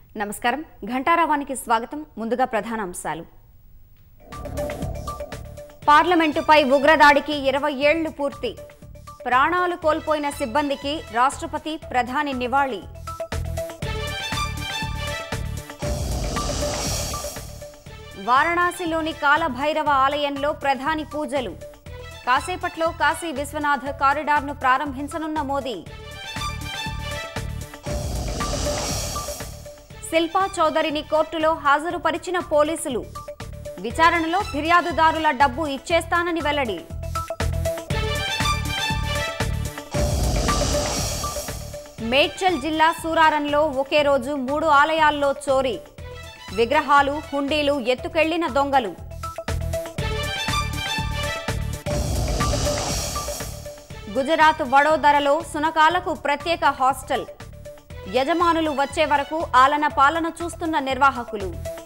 నమస్కారం ఘంటారావానికి స్వాగతం ముందుగా ప్రధాన అంశాలు పార్లమెంటుపై ఉగ్రదాడికి ఇరవై ఏళ్లు పూర్తి ప్రాణాలు కోల్పోయిన సిబ్బందికి రాష్ట్రపతి ప్రధాని నివాళి వారణాసిలోని కాలభైరవ ఆలయంలో ప్రధాని పూజలు కాసేపట్లో కాశీ విశ్వనాథ కారిడార్ను ప్రారంభించనున్న మోదీ శిల్పా చౌదరిని కోర్టులో హాజరుపరిచిన పోలీసులు విచారణలో ఫిర్యాదుదారుల డబ్బు ఇచ్చేస్తానని వెల్లడి మేడ్చల్ జిల్లా సూరారంలో ఒకే రోజు మూడు ఆలయాల్లో చోరీ విగ్రహాలు హుండీలు ఎత్తుకెళ్లిన దొంగలు గుజరాత్ వడోదరలో సునకాలకు ప్రత్యేక హాస్టల్ యజమానులు వచ్చే వరకు ఆలన పాలన చూస్తున్న నిర్వాహకులు